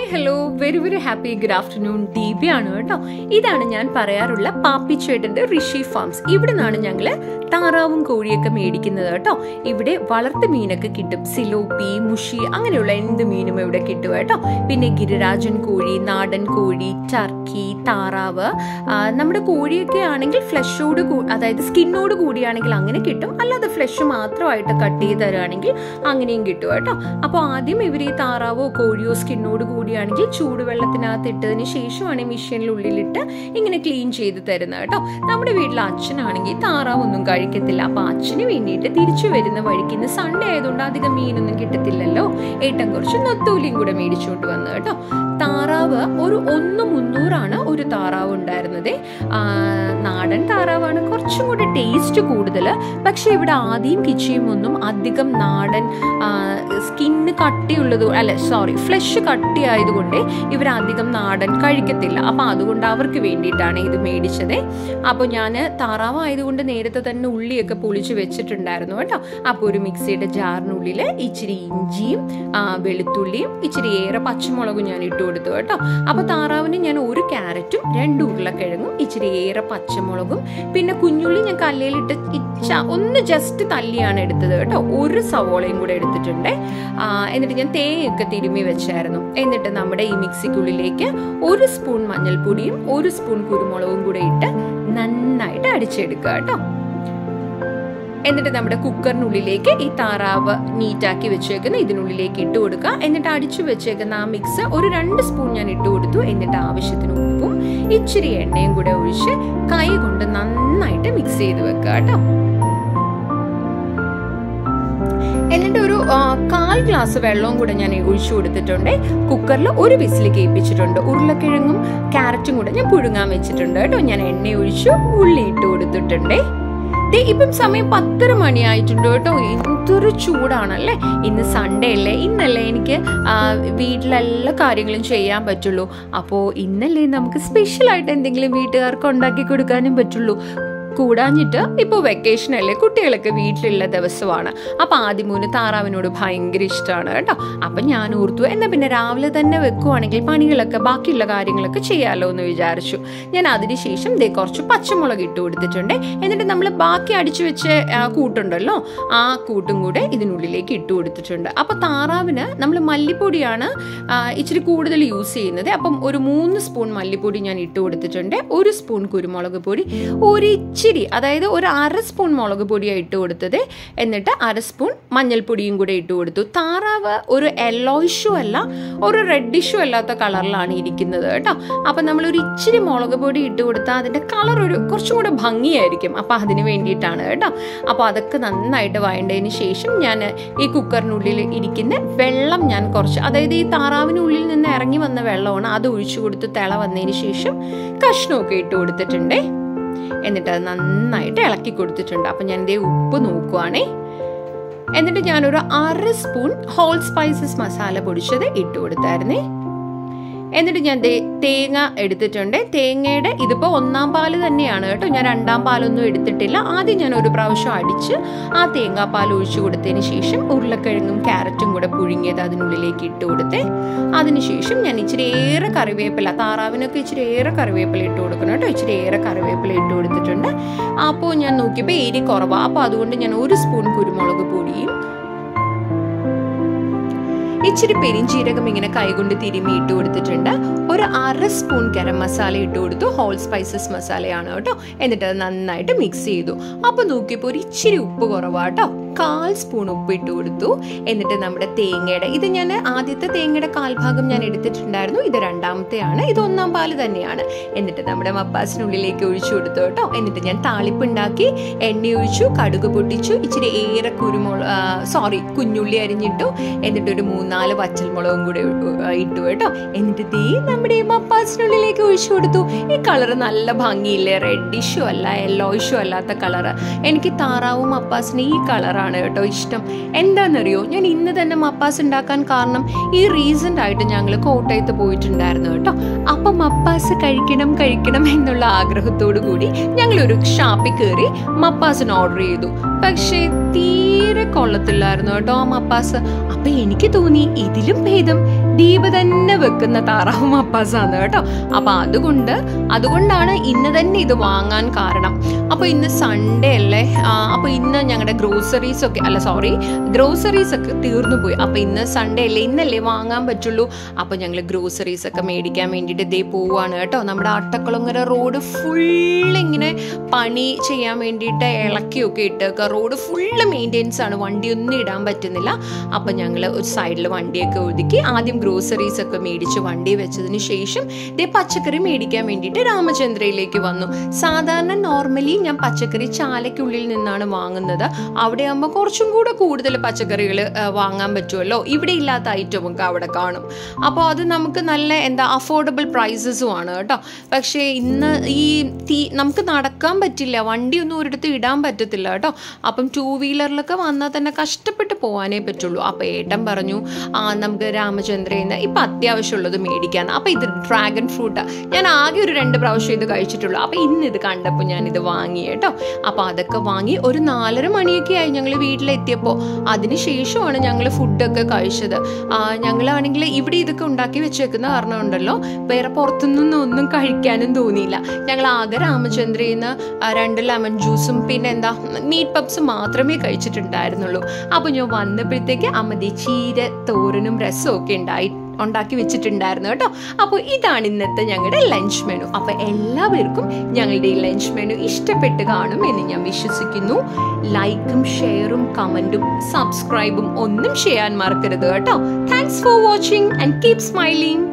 hello very very happy good afternoon ദീപയാണ് കേട്ടോ ഇതാണ് ഞാൻ പറയാറുള്ള പാപ്പിച്ചേട്ടന്റെ ഋഷി ഫാംസ് ഇവിടെ നിന്നാണ് ഞങ്ങള് താറാവും കോഴിയൊക്കെ മേടിക്കുന്നത് കേട്ടോ ഇവിടെ വളർത്തു മീനൊക്കെ കിട്ടും സിലോപ്പി മുഷി അങ്ങനെയുള്ള എന്ത് മീനും ഇവിടെ കിട്ടും കേട്ടോ പിന്നെ ഗിരിരാജൻ കോഴി നാടൻ കോഴി ടർക്കി താറാവ് ആ, നമ്മുടെ കോഴിയൊക്കെ ആണെങ്കിൽ ഫ്ലഷോട് അതായത് സ്കിന്നോട് കൂടിയാണെങ്കിൽ അങ്ങനെ കിട്ടും അല്ലാതെ ഫ്ലഷ് മാത്രമായിട്ട് കട്ട് ചെയ്ത് തരുവാണെങ്കിൽ അങ്ങനെയും കിട്ടും കേട്ടോ അപ്പോൾ ആദ്യം ഇവർ ഈ താറാവോ കോഴിയോ സ്കിന്നോട് കൂടിയാണെങ്കിൽ ചൂടുവെള്ളത്തിനകത്ത് ഇട്ടതിന് ശേഷമാണ് ഈ മെഷീനിൽ ഉള്ളിലിട്ട് ഇങ്ങനെ ക്ലീൻ ചെയ്ത് തരുന്നത് കേട്ടോ നമ്മുടെ വീട്ടിലെ അച്ഛനാണെങ്കിൽ താറാവൊന്നും കഴിക്കത്തില്ല അപ്പൊ അച്ഛന് വേണ്ടിയിട്ട് തിരിച്ചു വരുന്ന വഴിക്ക് ഇന്ന് സൺഡേ ആയതുകൊണ്ട് അധികം മീനൊന്നും കിട്ടത്തില്ലല്ലോ ഏട്ടൻ കുറച്ച് നൊത്തൂലിയും കൂടെ മേടിച്ചുകൊണ്ട് വന്നു കേട്ടോ താറാവ് ഒരു ഒന്ന് മുന്നൂറാണ് ഒരു താറാവ് ഉണ്ടായിരുന്നത് ആ, നാടൻ താറാവാണ് കുറച്ചും കൂടി ടേസ്റ്റ് കൂടുതൽ പക്ഷെ ഇവിടെ ആദ്യം കിച്ചിയും ഒന്നും അധികം നാടൻ സ്കിന്ന് കട്ടിയുള്ളത് അല്ല സോറി ഫ്ലഷ് കട്ടിയായതുകൊണ്ട് ഇവർ അധികം നാടൻ കഴിക്കത്തില്ല അപ്പം അതുകൊണ്ട് അവർക്ക് വേണ്ടിയിട്ടാണ് ഇത് മേടിച്ചത് അപ്പോൾ ഞാൻ താറാവ് ആയതുകൊണ്ട് നേരത്തെ തന്നെ ഉള്ളിയൊക്കെ പൊളിച്ച് വെച്ചിട്ടുണ്ടായിരുന്നു കേട്ടോ അപ്പോൾ ഒരു മിക്സിയുടെ ജാറിനുള്ളിൽ ഇച്ചിരി ഇഞ്ചിയും ആ, വെളുത്തുള്ളിയും ഇച്ചിരി ഏറെ പച്ചമുളകും ഞാൻ ഇട്ട് കൊടുത്തു കേട്ടോ അപ്പോൾ താറാവിന് ഞാൻ ഒരു ക്യാരറ്റും രണ്ട് ഉരുളക്കിഴങ്ങും ഇച്ചിരി ഏറെ പച്ചമുളകും പിന്നെ കുഞ്ഞുള്ളി ഞാൻ കല്ലയിലിട്ട് ഇച്ച ഒന്ന് ജസ്റ്റ് തല്ലിയാണ് എടുത്തത് കേട്ടോ ഒരു സവോളയും കൂടെ എടുത്തിട്ടുണ്ട് ആ, എന്നിട്ട് ഞാൻ തേങ്ങയൊക്കെ തിരുമ്മി വെച്ചായിരുന്നു എന്നിട്ട് നമ്മുടെ ഈ മിക്സിക്കുള്ളിലേക്ക് ഒരു സ്പൂൺ മഞ്ഞൾപ്പൊടിയും ഒരു സ്പൂൺ കുരുമുളകും കൂടെ ഇട്ട് നന്നായിട്ട് അടിച്ചെടുക്കുക കേട്ടോ എന്നിട്ട് നമ്മുടെ കുക്കറിനുള്ളിലേക്ക് ഈ താറാവ് നീറ്റാക്കി വെച്ചേക്കുന്ന ഇതിനുള്ളിലേക്ക് ഇട്ട് കൊടുക്കുക എന്നിട്ട് അടിച്ചു വെച്ചേക്കുന്ന ആ മിക്സ് ഒരു രണ്ട് സ്പൂൺ ഞാൻ ഇട്ട് കൊടുത്തു എന്നിട്ട് ആവശ്യത്തിന് ഉപ്പും ഇച്ചിരി എണ്ണയും കൂടെ ഒഴിച്ച് കൈ കൊണ്ട് നന്നായിട്ട് മിക്സ് ചെയ്ത് വെക്കുക കേട്ടോ എന്നിട്ട് ഒരു ആ, കാൽ ഗ്ലാസ് വെള്ളവും കൂടെ ഞാൻ ഒഴിച്ചു കൊടുത്തിട്ടുണ്ട് കുക്കറിൽ ഒരു വിസിൽ കേൾപ്പിച്ചിട്ടുണ്ട് ഉരുളക്കിഴങ്ങും ക്യാരറ്റും കൂടെ ഞാൻ പുഴുങ്ങാൻ വെച്ചിട്ടുണ്ട് കേട്ടോ ഞാൻ എണ്ണ ഒഴിച്ചു ഉള്ളി ഇട്ട് കൊടുത്തിട്ടുണ്ടേ ദേ ഇപ്പം സമയം പത്തര മണിയായിട്ടുണ്ട് കേട്ടോ എന്തൊരു ചൂടാണല്ലേ ഇന്ന് സൺഡേ അല്ലേ ഇന്നല്ലേ എനിക്ക് ആ, വീട്ടിലെല്ലാ കാര്യങ്ങളും ചെയ്യാൻ പറ്റുള്ളൂ അപ്പോൾ ഇന്നല്ലേ നമുക്ക് സ്പെഷ്യലായിട്ട് എന്തെങ്കിലും വീട്ടുകാർക്ക് ഉണ്ടാക്കി കൊടുക്കാനും പറ്റുള്ളൂ കൂടാഞ്ഞിട്ട് ഇപ്പോൾ വെക്കേഷൻ അല്ലേ കുട്ടികളൊക്കെ വീട്ടിലുള്ള ദിവസമാണ് അപ്പം ആദ്യമൂന്ന് താറാവിനോട് ഭയങ്കര ഇഷ്ടമാണ് കേട്ടോ അപ്പം ഞാൻ ഓർത്തു എന്നാൽ പിന്നെ രാവിലെ തന്നെ വെക്കുവാണെങ്കിൽ പണികളൊക്കെ ബാക്കിയുള്ള കാര്യങ്ങളൊക്കെ ചെയ്യാമല്ലോ എന്ന് വിചാരിച്ചു ഞാൻ അതിനുശേഷം ദേ കുറച്ച് പച്ചമുളക് ഇട്ട് കൊടുത്തിട്ടുണ്ട് എന്നിട്ട് നമ്മൾ ബാക്കി അടിച്ചു വെച്ച ആ, കൂട്ടുണ്ടല്ലോ ആ കൂട്ടും കൂടെ ഇതിനുള്ളിലേക്ക് ഇട്ട് കൊടുത്തിട്ടുണ്ട് അപ്പോൾ താറാവിന് നമ്മൾ മല്ലിപ്പൊടിയാണ് ആ, ഇച്ചിരി കൂടുതൽ യൂസ് ചെയ്യുന്നത് അപ്പം ഒരു മൂന്ന് സ്പൂൺ മല്ലിപ്പൊടി ഞാൻ ഇട്ട് കൊടുത്തിട്ടുണ്ട് ഒരു സ്പൂൺ കുരുമുളക് പൊടി ഒരു ഇച്ചിരി അതായത് ഒരു അര സ്പൂൺ മുളക് പൊടിയാണ് ഇട്ട് കൊടുത്തത് എന്നിട്ട് അര സ്പൂൺ മഞ്ഞൾപ്പൊടിയും കൂടെ ഇട്ട് കൊടുത്തു താറാവ് ഒരു യെല്ലോയിഷും അല്ല ഒരു റെഡിഷും അല്ലാത്ത കളറിലാണ് ഇരിക്കുന്നത് കേട്ടോ അപ്പം നമ്മൾ ഒരു ഇച്ചിരി മുളക് പൊടി ഇട്ട് കൊടുത്താൽ അതിൻ്റെ കളർ ഒരു കുറച്ചും കൂടെ ഭംഗിയായിരിക്കും അപ്പം അതിന് വേണ്ടിയിട്ടാണ് കേട്ടോ അപ്പോൾ അതൊക്കെ നന്നായിട്ട് വഴണ്ടതിന് ശേഷം ഞാൻ ഈ കുക്കറിനുള്ളിൽ ഇരിക്കുന്ന വെള്ളം ഞാൻ കുറച്ച് അതായത് ഈ താറാവിനുള്ളിൽ നിന്ന് ഇറങ്ങി വന്ന വെള്ളമാണ് അത് ഒഴിച്ചു കൊടുത്ത് തിള വന്നതിന് ശേഷം കഷ്ണമൊക്കെ ഇട്ട് കൊടുത്തിട്ടുണ്ടേ എന്നിട്ട് അത് നന്നായിട്ട് ഇളക്കി കൊടുത്തിട്ടുണ്ട് അപ്പം ഞാൻ ഇതേ ഉപ്പ് നോക്കുവാണേ എന്നിട്ട് ഞാനൊരു അര സ്പൂൺ ഹോൾ സ്പൈസസ് മസാല പൊടിച്ചത് ഇട്ട് കൊടുത്തായിരുന്നേ എന്നിട്ട് ഞാൻ ദേ തേങ്ങ എടുത്തിട്ടുണ്ട് തേങ്ങയുടെ ഇതിപ്പോൾ ഒന്നാം പാല് തന്നെയാണ് കേട്ടോ ഞാൻ രണ്ടാം പാലൊന്നും എടുത്തിട്ടില്ല ആദ്യം ഞാൻ ഒരു പ്രാവശ്യം അടിച്ച് ആ തേങ്ങാപ്പാൽ ഒഴിച്ചു കൊടുത്തതിന് ശേഷം ഉരുളക്കിഴങ്ങും ക്യാരറ്റും കൂടെ പുഴുങ്ങിയത് അതിനുള്ളിലേക്ക് ഇട്ട് കൊടുത്തേ അതിനുശേഷം ഞാൻ ഇച്ചിരി ഏറെ കറിവേപ്പില താറാവിനൊക്കെ ഇച്ചിരി ഏറെ കറിവേപ്പില ഇട്ട് കൊടുക്കണം കേട്ടോ ഇച്ചിരി ഏറെ കറിവേപ്പില ഇട്ട് കൊടുത്തിട്ടുണ്ട് അപ്പോൾ ഞാൻ നോക്കിയപ്പോൾ എരി കുറവാണ് അപ്പോൾ അതുകൊണ്ട് ഞാൻ ഒരു സ്പൂൺ കുരുമുളക് പൊടിയും ഇച്ചിരി പെരിഞ്ചീരകം ഇങ്ങനെ കൈകൊണ്ട് തിരുമ്മി ഇട്ട് കൊടുത്തിട്ടുണ്ട് ഒരു അര സ്പൂൺ ഗരം മസാല ഇട്ട് കൊടുത്തു ഹോൾ സ്പൈസസ് മസാലയാണ് കേട്ടോ എന്നിട്ട് അത് നന്നായിട്ട് മിക്സ് ചെയ്തു അപ്പൊ നോക്കിയപ്പോൾ ഒരു ഇച്ചിരി ഉപ്പ് കുറവാട്ടോ കാൽ സ്പൂൺ ഉപ്പ് ഇട്ട് കൊടുത്തു എന്നിട്ട് നമ്മുടെ തേങ്ങയുടെ ഇത് ഞാൻ ആദ്യത്തെ തേങ്ങയുടെ കാൽഭാഗം ഞാൻ എടുത്തിട്ടുണ്ടായിരുന്നു ഇത് രണ്ടാമത്തെയാണ് ഇത് ഒന്നാം പാല് തന്നെയാണ് എന്നിട്ട് നമ്മുടെ മപ്പാസിനുള്ളിലേക്ക് ഒഴിച്ചു കൊടുത്തു കേട്ടോ എന്നിട്ട് ഞാൻ താളിപ്പ് ഉണ്ടാക്കി എണ്ണ ഒഴിച്ചു കടുക് പൊട്ടിച്ചു ഇച്ചിരി ഏറെ കുരുമുളക് സോറി കുഞ്ഞുള്ളി അരിഞ്ഞിട്ടു എന്നിട്ട് ഒരു മൂന്നാല് പച്ചൽമുളകും കൂടെ ആ, ഇട്ടു കേട്ടോ എന്നിട്ട് ദേ നമ്മുടെ മപ്പാസിനുള്ളിലേക്ക് ഒഴിച്ചു കൊടുത്തു ഈ കളർ നല്ല ഭംഗിയില്ലേ റെഡിഷും അല്ല യെല്ലോയിഷും അല്ലാത്ത കളറ് എനിക്ക് താറാവും മപ്പാസിന് ഈ കളറാണ് കേട്ടോ ഇഷ്ടം എന്താണെന്നറിയോ ഞാൻ ഇന്ന് തന്നെ മപ്പാസ് ഉണ്ടാക്കാൻ കാരണം ഈ റീസെൻ്റ് ആയിട്ട് ഞങ്ങൾ കോട്ടയത്ത് പോയിട്ടുണ്ടായിരുന്നു കേട്ടോ അപ്പം മപ്പാസ് കഴിക്കണം കഴിക്കണം എന്നുള്ള ആഗ്രഹത്തോടു കൂടി ഞങ്ങൾ ഒരു ഷാപ്പിൽ കയറി മപ്പാസിന് ഓർഡർ ചെയ്തു പക്ഷേ തീരെ കൊള്ളത്തില്ലായിരുന്നു കേട്ടോ ആ മപ്പാസ് അപ്പൊ എനിക്ക് തോന്നി ഇതിലും ഭേദം ദീപ തന്നെ വെക്കുന്ന താറാവ് മപ്പാസാണ് കേട്ടോ അപ്പൊ അതുകൊണ്ട് അതുകൊണ്ടാണ് ഇന്ന് തന്നെ ഇത് വാങ്ങാൻ കാരണം അപ്പൊ ഇന്ന് സൺഡേ അല്ലേ ആ, അപ്പൊ ഇന്ന് ഞങ്ങളുടെ ഗ്രോസറീസ് ഒക്കെ അല്ല സോറി ഗ്രോസറീസ് ഒക്കെ തീർന്നു പോയി അപ്പൊ ഇന്ന് സൺഡേ അല്ലേ ഇന്നല്ലേ വാങ്ങാൻ പറ്റുള്ളൂ അപ്പൊ ഞങ്ങൾ ഗ്രോസറീസ് ഒക്കെ മേടിക്കാൻ വേണ്ടിയിട്ട് ഇതേ പോവാണ് കേട്ടോ നമ്മുടെ അട്ടക്കുളങ്ങര റോഡ് ഫുൾ ഇങ്ങനെ പണി ചെയ്യാൻ വേണ്ടിയിട്ട് ഇളക്കിയൊക്കെ ഇട്ടേക്കുക റോഡ് ഫുള്ള് മെയിൻ്റെനൻസ് ആണ് വണ്ടിയൊന്നും ഇടാൻ പറ്റുന്നില്ല അപ്പം ഞങ്ങൾ ഒരു സൈഡിൽ വണ്ടിയൊക്കെ ഒതുക്കി ആദ്യം ഗ്രോസറീസ് ഒക്കെ മേടിച്ച് വണ്ടി വെച്ചതിന് ശേഷം ദേ പച്ചക്കറി മേടിക്കാൻ വേണ്ടിയിട്ട് രാമചന്ദ്രയിലേക്ക് വന്നു സാധാരണ നോർമലി ഞാൻ പച്ചക്കറി ചാലയ്ക്കുള്ളിൽ നിന്നാണ് വാങ്ങുന്നത് അവിടെ ആകുമ്പോൾ കുറച്ചും കൂടെ കൂടുതൽ പച്ചക്കറികൾ വാങ്ങാൻ പറ്റുമല്ലോ ഇവിടെ ഇല്ലാത്ത ഐറ്റം ഒക്കെ അവിടെ കാണും അപ്പോൾ അത് നമുക്ക് നല്ല എന്താ അഫോർഡബിൾ പ്രൈസസും ആണ് കേട്ടോ പക്ഷേ ഇന്ന് ഈ തീ നമുക്ക് നടക്കാൻ പറ്റില്ല വണ്ടി ഒന്നും ഒരിടത്ത് ഇടാൻ പറ്റത്തില്ല കേട്ടോ അപ്പം ടൂ വീലറിലൊക്കെ വന്നാൽ തന്നെ കഷ്ടപ്പെട്ട് പോകാനേ പറ്റുള്ളൂ അപ്പോൾ ഏട്ടൻ പറഞ്ഞു ആ നമുക്ക് രാമചന്ദ്രയിൽ നിന്ന് ഇപ്പം അത്യാവശ്യമുള്ളത് മേടിക്കാൻ അപ്പോൾ ഇത് ഡ്രാഗൺ ഫ്രൂട്ട് ഞാൻ ആകെ ഒരു രണ്ട് പ്രാവശ്യം ഇത് കഴിച്ചിട്ടുള്ളൂ അപ്പോൾ ഇന്ന് ഇത് കണ്ടപ്പോൾ ഞാൻ ഇത് വാങ്ങി കേട്ടോ അപ്പോൾ അതൊക്കെ വാങ്ങി ഒരു നാലര മണിയൊക്കെ ആയി ഞങ്ങൾ വീട്ടിലെത്തിയപ്പോൾ അതിന് ശേഷമാണ് ഞങ്ങൾ ഫുഡൊക്കെ കഴിച്ചത് ആ, ഞങ്ങളാണെങ്കിൽ ഇവിടെ ഇതൊക്കെ ഉണ്ടാക്കി വെച്ചേക്കുന്ന കാരണം ഉണ്ടല്ലോ വേറെ പുറത്തുനിന്നൊന്നും ഒന്നും കഴിക്കാനും തോന്നിയില്ല ഞങ്ങൾ ആകെ രാമചന്ദ്രയിൽ നിന്ന് ആ, രണ്ട് ലെമൺ ജ്യൂസും പിന്നെ എന്താ മീറ്റ് പപ്സും മാത്രമേ കഴിച്ചിട്ടുണ്ടായിരുന്നുള്ളൂ അപ്പോൾ ഞാൻ വന്നപ്പോഴത്തേക്ക് അമ്മതി ചീര തോരനും രസവും ഒക്കെ ഉണ്ടായി ഉണ്ടാക്കി വെച്ചിട്ടുണ്ടായിരുന്നു കേട്ടോ അപ്പോൾ ഇതാണ് ഇന്നത്തെ ഞങ്ങളുടെ ലഞ്ച് മെനു അപ്പോൾ എല്ലാവർക്കും ഞങ്ങളുടെ ഈ ലഞ്ച് മെനു ഇഷ്ടപ്പെട്ട് കാണും എന്ന് ഞാൻ വിശ്വസിക്കുന്നു ലൈക്കും ഷെയറും കമൻറ്റും സബ്സ്ക്രൈബും ഒന്നും ചെയ്യാൻ മറക്കരുത് കേട്ടോ thanks for watching and keep smiling